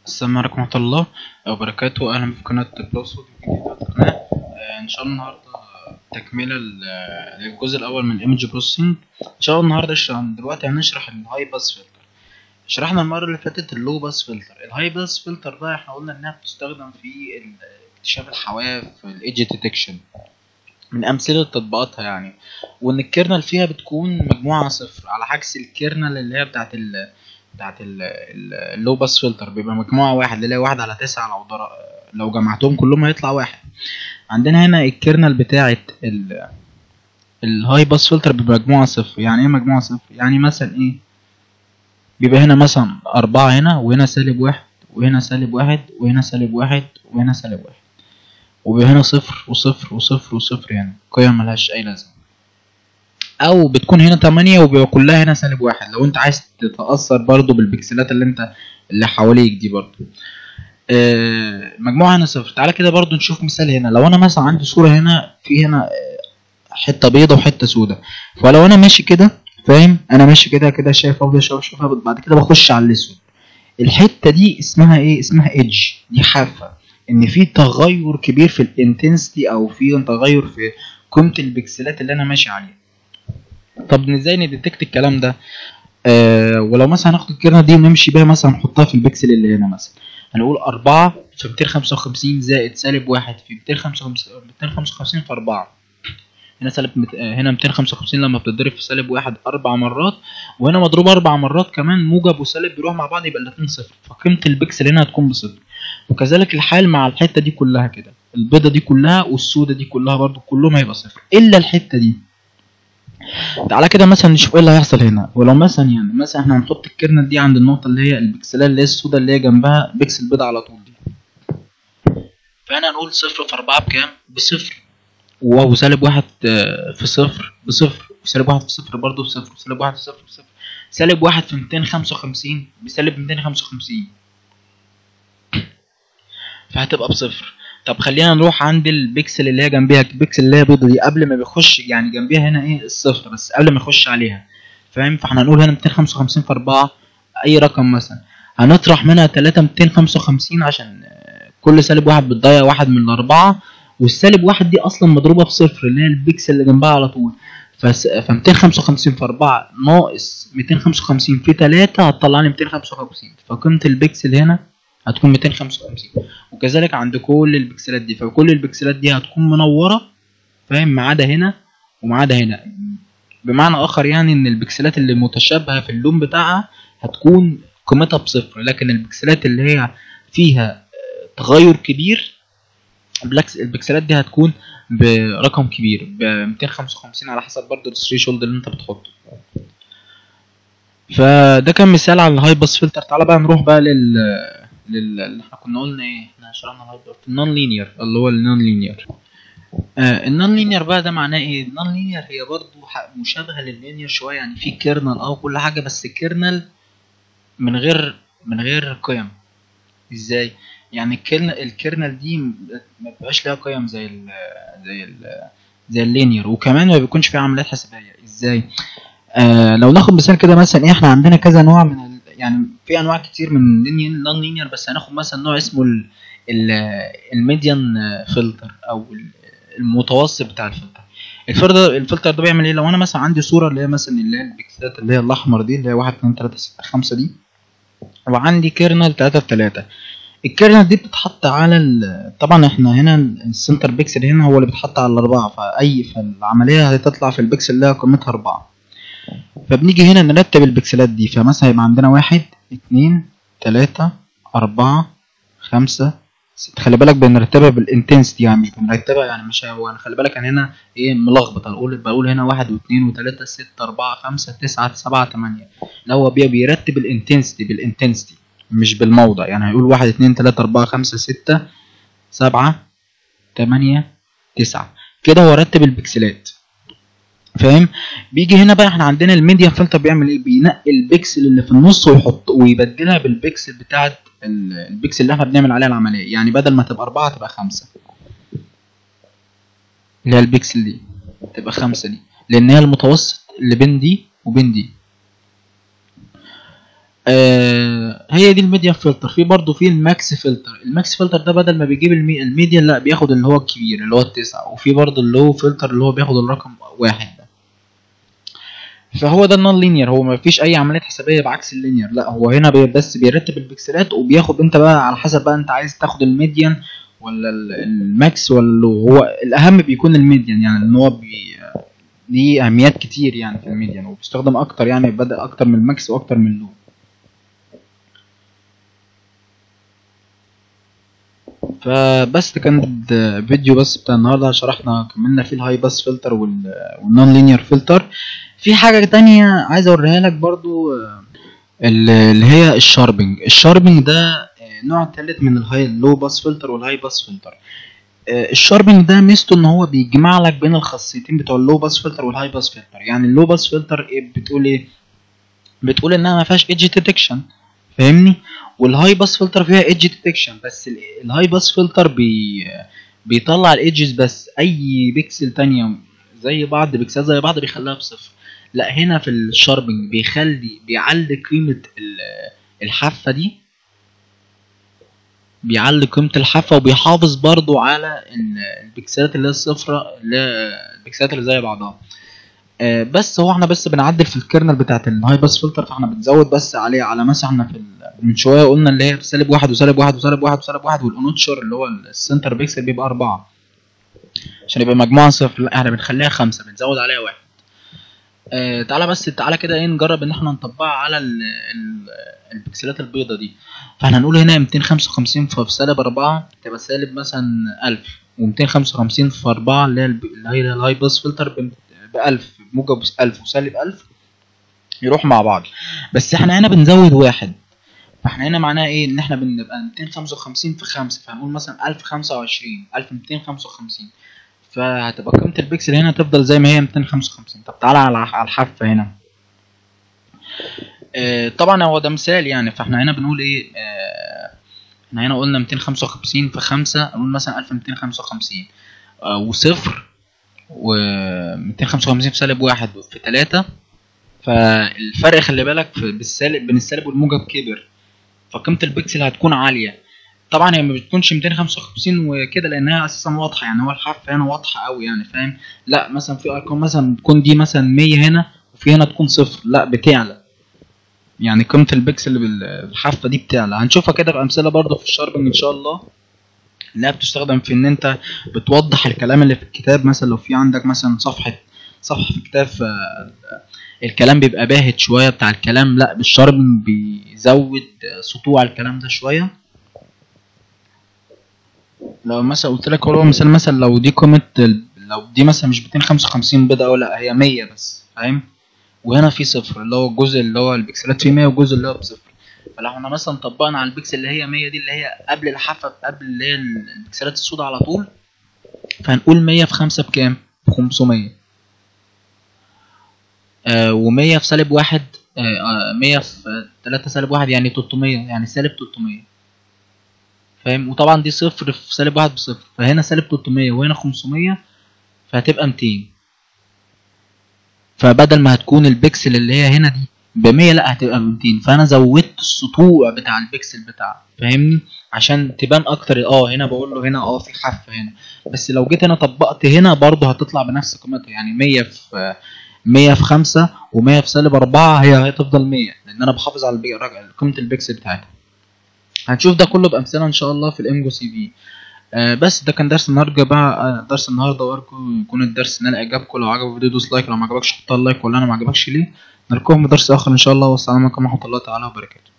السلام عليكم ورحمة الله وبركاته أهلا في قناة بلوس ودي جديدة القناة آه، إن شاء الله النهاردة تكملة لل- للجزء الأول من الإيمج بروسيسنج إن شاء الله النهاردة اشرح دلوقتي هنشرح الهاي باس فلتر شرحنا المرة اللي فاتت اللو باس فلتر الهاي باس فلتر بقى احنا قلنا إنها بتستخدم في ال- اكتشاف الحواف الإيدج ديتكشن من أمثلة تطبيقاتها يعني وإن الكيرنل فيها بتكون مجموعة صفر على عكس الكيرنل اللي هي بتاعت ال بتاعت اللو باس فلتر بيبقى مجموعة واحد اللي هي واحد على تسعة لو ضر... لو جمعتهم كلهم هيطلع واحد عندنا هنا الكيرنل بتاعت ال الهاي باس فلتر بمجموعة صفر يعني ايه مجموعة صفر يعني مثلا ايه بيبقى هنا مثلا أربعة هنا وهنا سالب واحد وهنا سالب واحد وهنا سالب واحد وهنا سالب واحد وبيبقى هنا صفر وصفر وصفر وصفر يعني قيم ملهاش أي لازمة او بتكون هنا تمانية وبيبقى كلها هنا سالب واحد لو انت عايز تتأثر برضو بالبكسلات اللي انت اللي حواليك دي برضو آه، مجموعة هنا صفر تعالى كده برضو نشوف مثال هنا لو انا مثلا عندي صورة هنا في هنا آه، حتة بيضة وحتة سودة فلو انا ماشي كده فاهم انا ماشي كده كده شايف افضل شايف شايفها بعد كده بخش على الاسود الحتة دي اسمها ايه اسمها ايدج دي حافة ان في تغير كبير في الانتنسيتي او في تغير في قيمة البكسلات اللي انا ماشي عليها طب ازاي نديتكت الكلام ده آه ولو مثلا هناخد الكيرنة دي ونمشي بيها مثلا نحطها في البكسل اللي هنا مثلا هنقول أربعة في ميتين خمسة وخمسين زائد سالب واحد في ميتين خمسة وخمسين ميتين خمسة وخمسين في أربعة هنا سالب مت... آه، هنا ميتين خمسة وخمسين لما بتضرب في سالب واحد أربع مرات وهنا مضروب أربع مرات كمان موجب وسالب بيروح مع بعض يبقى الاتنين صفر فقيمة البكسل هنا هتكون بصفر وكذلك الحال مع الحتة دي كلها كده البيضة دي كلها والسودة دي كلها برضو كلهم هيبقى صفر إلا الحتة دي تعالى كده مثلا نشوف ايه اللي هيحصل هنا ولو مثلا يعني مثلا احنا هنحط الكيرنل دي عند النقطة اللي هي البكسلات اللي هي السوداء اللي هي جنبها بكسل بيض على طول دي فهنا نقول صفر في أربعة بكام؟ بصفر وواو سالب واحد آه، في صفر بصفر وسالب واحد في صفر برضه بصفر وسالب واحد في صفر بصفر سالب واحد في ميتين خمسة وخمسين بسالب ميتين خمسة وخمسين فهتبقى بصفر طب خلينا نروح عند البكسل اللي هي جنبيها البكسل اللي هي بيضة دي قبل ما بيخش يعني جنبيها هنا ايه الصفر بس قبل ما يخش عليها فاهم فاحنا هنقول هنا 255 في 4 اي رقم مثلا هنطرح منها 3 255 عشان آه، كل سالب واحد بتضيع واحد من الاربعه والسالب واحد دي اصلا مضروبه في صفر اللي هي البكسل اللي جنبها على طول فس... ف 255 في 4 ناقص 255 في 3 هتطلع لي 255 فقيمه البكسل هنا هتكون 255 وكذلك عند كل البكسلات دي فكل البكسلات دي هتكون منوره فاهم ما عدا هنا وما عدا هنا بمعنى اخر يعني ان البكسلات اللي متشابهه في اللون بتاعها هتكون قيمتها بصفر لكن البكسلات اللي هي فيها آه، تغير كبير بالعكس البكسلات دي هتكون برقم كبير ب 255 على حسب برضه الثريشولد اللي انت بتحطه فده كان مثال على الهاي باس فلتر تعالى بقى نروح بقى لل لل اللي احنا كنا قلنا ايه احنا شرحنا الهاي باس النون لينير اللي هو النون لينير آه النون لينير بقى ده معناه ايه النون لينير هي برضو ح- مشابهه لللينير شويه يعني في كيرنل اه كل حاجه بس كيرنل من غير من غير قيم ازاي يعني الكيرنل الكيرنل دي م- ما بيبقاش ليها قيم زي ال زي ال زي اللينير وكمان ما بيكونش فيها عمليات حسابيه ازاي آه لو ناخد مثال كده مثلا ايه احنا عندنا كذا نوع من ال... يعني في انواع كتير من النون لينير بس هناخد مثلا نوع اسمه ال... ال... الميديان فلتر او ال- المتوسط بتاع الفلتر الفلتر الفلتر ده بيعمل ايه لو انا مثلا عندي صوره اللي هي مثلا اللي هي البكسلات اللي هي الاحمر دي اللي هي 1 2 3 6 5 دي وعندي كيرنل 3 في 3 الكيرنل دي بتتحط على ال... طبعا احنا هنا السنتر بيكسل هنا هو اللي بيتحط على الاربعه فاي فالعمليه هتطلع في البكسل اللي هي قيمتها اربعه فبنيجي هنا نرتب البكسلات دي فمثلا يبقى عندنا واحد اتنين تلاتة أربعة خمسة ستة خلي بالك بنرتبها بالانتنسيتي يعني مش بنرتبها يعني مش هو أنا خلي بالك أنا هنا ايه ملخبط بقول بقول هنا واحد واثنين وتلاتة ستة أربعة خمسة تسعة سبعة تمانية لا هو بي- بيرتب الانتنسيتي بالانتنسيتي مش بالموضع يعني هيقول واحد اتنين تلاتة أربعة خمسة ستة سبعة تمانية تسعة كده هو رتب البكسلات فاهم بيجي هنا بقى احنا عندنا الميديا فلتر بيعمل ايه بينقي البكسل اللي في النص ويحط ويبدلها بالبكسل بتاعت ال- البكسل اللي احنا بنعمل عليها العمليه يعني بدل ما تبقى أربعة تبقى خمسة اللي هي البكسل دي تبقى خمسة دي لان هي المتوسط اللي بين دي وبين دي آه هي دي الميديان فلتر في برضه في الماكس فلتر الماكس فلتر ده بدل ما بيجيب المي... الميديان لا بياخد اللي هو الكبير اللي هو التسعة وفي برضه اللو فلتر اللي هو بياخد الرقم واحد ده فهو ده النون لينير هو ما فيش اي عمليه حسابيه بعكس اللينير لا هو هنا بي بس بيرتب البكسلات وبياخد انت بقى على حسب بقى انت عايز تاخد الميديان ولا ال- الماكس ولا اللو هو الاهم بيكون الميديان يعني ان هو بي ليه اهميات كتير يعني في الميديان وبيستخدم اكتر يعني بدا اكتر من الماكس واكتر من اللو فبس ده كان ده فيديو بس بتاع النهارده شرحنا كملنا فيه الهاي باس فلتر والنون لينير فلتر في حاجه تانية عايز اوريها لك برضو آه، اللي هي الشاربنج الشاربنج ده آه، نوع تالت من الهاي اللو باس فلتر والهاي باس فلتر آه، الشاربنج ده ميزته ان هو بيجمع لك بين الخاصيتين بتوع اللو باس فلتر والهاي باس فلتر يعني اللو باس فلتر ايه بتقول ايه بتقول انها ما فيهاش ايدج ديتكشن فاهمني والهاي باس فلتر فيها ايدج ديتكشن بس ال- الهاي باس فلتر بي بيطلع الايدجز بس اي بيكسل تانية زي بعض بيكسلات زي بعض بيخليها بصفر لا هنا في الشاربنج بيخلي بيعلي قيمة ال- الحافة دي بيعلي قيمة الحافة وبيحافظ برضو على ال- البكسلات اللي هي الصفراء اللي هي البكسلات اللي زي بعضها آه، بس هو احنا بس بنعدل في الكيرنل بتاعت الهاي باس فلتر فاحنا بنزود بس عليه على مثلا احنا في ال- من شويه قلنا اللي هي سالب واحد وسالب واحد وسالب واحد وسالب واحد والانوتشر اللي هو السنتر بيكسل بيبقى أربعة عشان يبقى مجموعة صفر لا احنا بنخليها خمسة بنزود عليها واحد آه تعالى بس تعالى كده ايه نجرب ان احنا نطبقها على ال ال البكسلات البيضة دي فاحنا هنقول هنا 255 في سالب 4 تبقى سالب مثلا 1000 و255 في 4 اللي هي الب- اللي هي الهاي باس فلتر ب 1000 موجب 1000 وسالب 1000 يروح مع بعض بس احنا هنا بنزود واحد فاحنا هنا معناها ايه ان احنا بنبقى 255 في 5 فهنقول مثلا 1025 1255 فهتبقى قيمة البكسل هنا تفضل زي ما هي 255 طب تعالى على على الحافة هنا آه طبعا هو ده مثال يعني فاحنا هنا بنقول ايه آه احنا هنا قلنا 255 في 5 نقول مثلا 1255 آه وصفر و 255 في سالب واحد في 3 فالفرق خلي بالك في بالسالب بين السالب والموجب كبر فقيمة البكسل هتكون عالية طبعا هي ما بتكونش 255 وكده لانها اساسا واضحه يعني هو الحرف هنا واضحه قوي يعني فاهم لا مثلا في ارقام مثلا تكون دي مثلا 100 هنا وفي هنا تكون صفر لا بتعلى يعني قيمه البكسل بال- بالحافه دي بتعلى هنشوفها كده بامثله برضه في الشاربنج ان شاء الله انها بتستخدم في ان انت بتوضح الكلام اللي في الكتاب مثلا لو في عندك مثلا صفحه صفحه في كتاب ف- الكلام بيبقى باهت شويه بتاع الكلام لا بالشاربنج بيزود سطوع الكلام ده شويه لو مثلا قلت لك هو مثال مثلا لو دي قيمة ال- لو دي مثلا مش 255 بيضة أو لا هي 100 بس فاهم وهنا في صفر اللي هو الجزء اللي هو البكسلات فيه 100 والجزء اللي هو بصفر فلو احنا مثلا طبقنا على البكسل اللي هي 100 دي اللي هي قبل الحافة قبل اللي هي البكسلات السوداء على طول فهنقول 100 في 5 بكام؟ ب 500 آه و100 في سالب واحد آه آه 100 في 3 سالب واحد يعني 300 يعني سالب 300 فاهم وطبعا دي صفر في سالب واحد بصفر فهنا سالب 300 وهنا 500 فهتبقى 200 فبدل ما هتكون البكسل اللي هي هنا دي ب 100 لا هتبقى ب 200 فانا زودت السطوع بتاع البكسل بتاعه فاهمني عشان تبان اكتر اه هنا بقول له هنا اه في حافه هنا بس لو جيت هنا طبقت هنا برضه هتطلع بنفس قيمتها يعني 100 في 100 في 5 و100 في سالب 4 هي هتفضل 100 لان انا بحافظ على البي- قيمه البكسل بتاعتها هنشوف ده كله بامثله ان شاء الله في الامجو سي في آه بس ده كان درس النهارده بقى آه درس النهارده وارجو يكون الدرس نال اعجابكم لو عجبك الفيديو دوس لايك لو ما عجبكش حط لايك ولا انا ما عجبكش ليه نلقاكم في درس اخر ان شاء الله والسلام عليكم ورحمه الله تعالى وبركاته